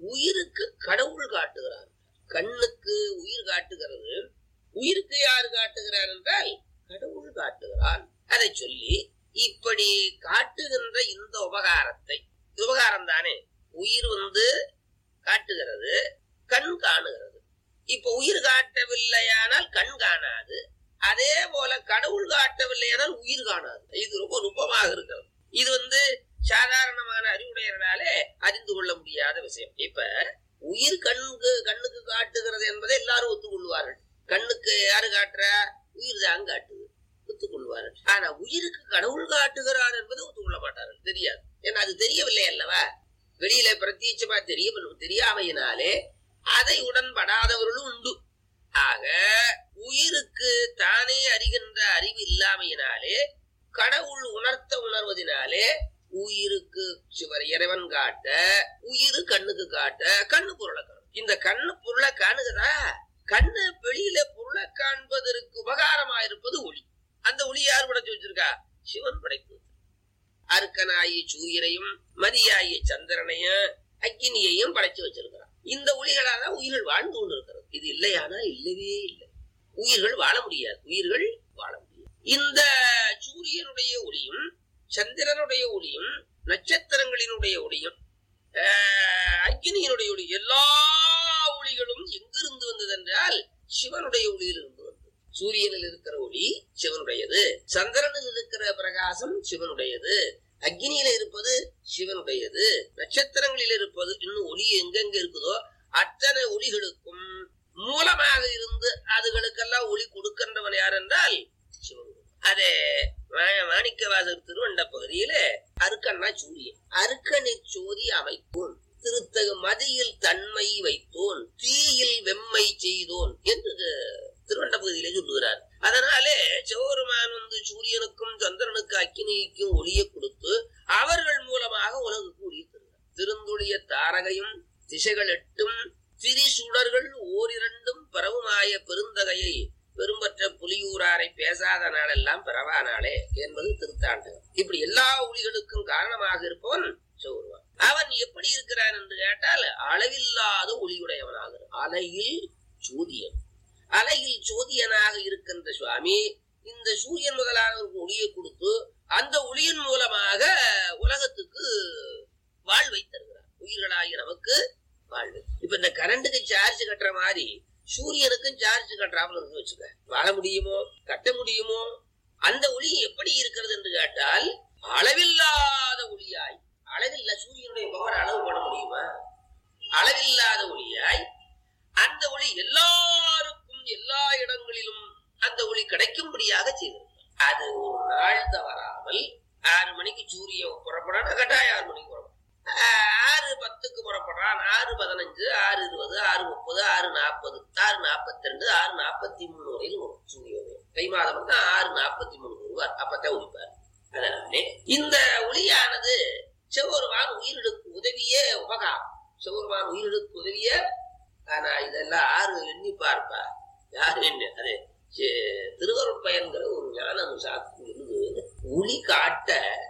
உயிருக்கு கடவுள் காட்டுகிறார் கண்ணுக்கு உயிர் காட்டுகிறது உயிருக்கு யாரு காட்டுகிறார் என்றால் கடவுள் காட்டுகிறான் அதை சொல்லி இப்படி காட்டுகின்ற இந்த உபகாரத்தை உபகாரம் தானே உயிர் வந்து காட்டுகிறது கண் காணுகிறது இப்ப உயிர் காட்டவில்லையானால் கண் காணாது அதே போல கடவுள் காட்டவில்லையானால் உயிர் காணாது இது ரொம்ப நுட்பமாக இருக்கிறது இது வந்து சாதாரணமான அறிவுடையவர்களாலே அறிந்து கொள்ள முடியாத விஷயம் இப்ப உயிர் கண்ணுக்கு கண்ணுக்கு காட்டுகிறது என்பதை எல்லாரும் ஒத்துக்கொள்வார்கள் கண்ணுக்கு யாரு காட்டுறா உயிர் தான் காட்டுது ஒத்துக்கொள்வார்கள் ஆனா உயிருக்கு கடவுள் காட்டுகிறார் என்பதை ஒத்துக்கொள்ள மாட்டார்கள் தெரியாது ஏன்னா அது தெரியவில்லை அல்லவா வெளியில பிரத்யட்சமா தெரிய தெரியாமையினாலே அதை உடன்படாதவர்களும் உண்டு ஆக உயிருக்கு தானே அறிகின்ற அறிவு இல்லாமையினாலே கடவுள் உணர்த்த உணர்வதினாலே உயிருக்கு சிவர் இறைவன் காட்ட உயிர் கண்ணுக்கு காட்ட கண்ணு பொருளை காணும் இந்த கண்ணு பொருளை காணுகிறதா கண்ணு வெளியில பொருளை காண்பதற்கு உபகாரமா இருப்பது ஒளி அந்த ஒளி யார் படைச்சு வச்சிருக்கா சிவன் படைத்து அருக்கனாயி சூரியனையும் மதியாயி சந்திரனையும் அக்கினியையும் படைச்சு வச்சிருக்கிறான் இந்த ஒளிகளால உயிர்கள் வாழ்ந்து கொண்டிருக்கிறது இது இல்லையானா இல்லவே இல்லை உயிர்கள் வாழ முடியாது உயிர்கள் வாழ முடியாது இந்த சூரியனுடைய ஒளியும் சந்திரனுடைய ஒளியும் நட்சத்திரங்களினுடைய ஒளியும் அக்னியினுடைய ஒளி எல்லா ஒளிகளும் எங்கிருந்து வந்தது என்றால் சிவனுடைய ஒளியிலிருந்து வந்தது சூரியனில் இருக்கிற ஒளி சிவனுடையது சந்திரனில் இருக்கிற பிரகாசம் சிவனுடையது அக்னியில இருப்பது சிவனுடையது நட்சத்திரங்களில் இருப்பது இன்னும் ஒளி எங்கெங்க இருக்குதோ அத்தனை ஒளிகளுக்கும் மூலமாக இருந்து அதுகளுக்கெல்லாம் ஒளி கொடுக்கின்றவன் யார் என்றால் சிவன் அதே மாணிக்கவாசர் திருவண்ட பகுதியில அருக்கண்ணா சூரியன் அருக்கனிற் சோதி அமைப்போன் திருத்தகு மதியில் தன்மை வைத்தோன் தீயில் வெம்மை செய்தோன் என்று திருவண்ட பகுதியிலே சொல்லுகிறார் அதனாலே சிவபெருமான் வந்து சூரியனுக்கும் சந்திரனுக்கு அக்கினிக்கும் ஒளியை கொடுத்து அவர்கள் மூலமாக உலகுக்கு ஒளியை தருகிறார் திருந்துளிய தாரகையும் திசைகள் எட்டும் திரிசுடர்கள் ஓரிரண்டும் பரவுமாய பெருந்தகையை பெரும்பற்ற புலியூராரை பேசாத நாளெல்லாம் பிறவா நாளே என்பது திருத்தாண்டகம் இப்படி எல்லா ஒளிகளுக்கும் காரணமாக இருப்பவன் சிவபெருமான் அவன் எப்படி இருக்கிறான் என்று கேட்டால் அளவில்லாத ஒளியுடையவனாக அலையில் சூரியன் அலையில் சோதியனாக இருக்கின்ற சுவாமி இந்த சூரியன் முதலானவருக்கு ஒளியை கொடுத்து அந்த ஒளியின் மூலமாக உலகத்துக்கு வாழ்வை தருகிறார் உயிர்களாகிய நமக்கு வாழ்வு இப்ப இந்த கரண்ட்டுக்கு சார்ஜ் கட்டுற மாதிரி சூரியனுக்கும் சார்ஜ் கட்டுறாமல் இருந்து வச்சுக்க வாழ முடியுமோ கட்ட முடியுமோ அந்த ஒளி எப்படி இருக்கிறது என்று கேட்டால் அளவில்லாத ஒளியாய் அளவில்ல சூரியனுடைய பவர் அளவு பண்ண முடியுமா அளவில்லாத ஒளியாய் அந்த ஒளி எல்லாருக்கும் எல்லா இடங்களிலும் அந்த ஒளி கிடைக்கும்படியாக செய்திருக்கிறார் அது ஒரு நாள் தவறாமல் ஆறு மணிக்கு சூரியன் புறப்படான கட்டாயம் ஆறு மணிக்கு புறப்படும் ஆறு பத்துக்கு புறப்படுறான் ஆறு பதினஞ்சு ஆறு இருபது ஆறு முப்பது ஆறு நாற்பது ஆறு நாற்பத்தி ரெண்டு ஆறு நாற்பத்தி மூணு வரையில் வரும் சூரியோதயம் தை மாதம் தான் ஆறு நாற்பத்தி மூணு வருவார் அப்பதான் உதிப்பார் அதனாலே இந்த ஒளியானது செவ்வொருவான் உயிரிழுக்கு உதவிய உபகாரம் செவ்வொருவான் உயிரிழுக்கு உதவிய ஆனா இதெல்லாம் ஆறு எண்ணி பார்ப்பா யாரு என்ன அது திருவருட்பயன்கிற ஒரு ஞான சாஸ்திரம் சொல்லுது ஒளி காட்ட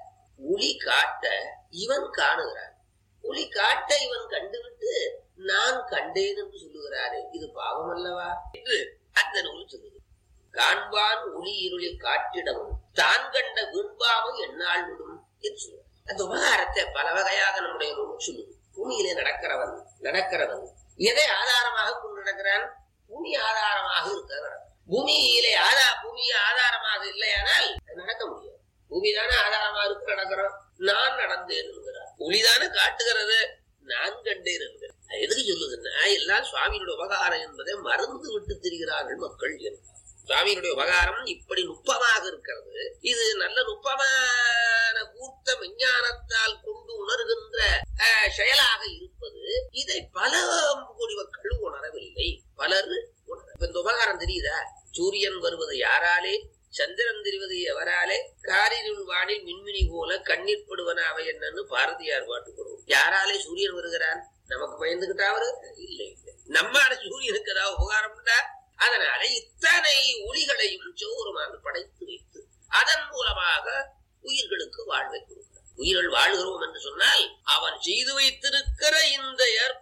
ஒளி காட்ட இவன் காணுகிறான் ஒளி காட்ட இவன் கண்டுவிட்டு நான் கண்டேன் என்று சொல்லுகிறாரே இது பாவம் அல்லவா என்று அந்த நூல் சொல்லுது காண்பான் ஒளி இருளில் காட்டிடவும் தான் கண்ட வீண்பாவம் என்னால் விடும் என்று சொல்லுவார் அந்த உபகாரத்தை பல வகையாக நம்முடைய நூல் சொல்லுது பூமியிலே நடக்கிறவன் நடக்கிறவன் எதை ஆதாரமாக கொண்டு நடக்கிறான் பூமி ஆதாரமாக இருக்கிற பூமியிலே ஆதா பூமி ஆதாரமாக இல்லையானால் நடக்க முடியாது பூமி தானே ஆதாரமா இருக்கு நடக்கிறோம் நான் நடந்தேன் என்கிறார் ஒளிதானே காட்டுகிறது நான் கண்டேன் என்கிறார் எதுக்கு சொல்லுதுன்னா எல்லாம் சுவாமியினுடைய உபகாரம் என்பதை மறந்து விட்டு திரிகிறார்கள் மக்கள் என்றார் சுவாமியினுடைய உபகாரம் இப்படி நுட்பமாக இருக்கிறது இது நல்ல நுட்பமான கூர்த்த விஞ்ஞானத்தால் கொண்டு உணர்கின்ற செயலாக இருப்பது இதை பல கோடி மக்கள் உணரவில்லை பலர் உணர இந்த உபகாரம் தெரியுதா சூரியன் வருவது யாராலே சந்திரன் தெரிவது எவராலே காரிருள் வானில் மின்மினி போல கண்ணீர் படுவன அவை என்னன்னு பாரதியார் பாட்டு போடுவோம் யாராலே சூரியன் வருகிறான் நமக்கு பயந்துகிட்டா அவரு இல்லை இல்லை நம்மால சூரியனுக்கு ஏதாவது உபகாரம் உண்டா அதனால இத்தனை ஒளிகளையும் சோறுமாக படைத்து வைத்து அதன் மூலமாக உயிர்களுக்கு வாழ்வை கொடுக்கிறார் உயிர்கள் வாழ்கிறோம் என்று சொன்னால் அவன் செய்து வைத்திருக்கிற இந்த ஏற்பாடு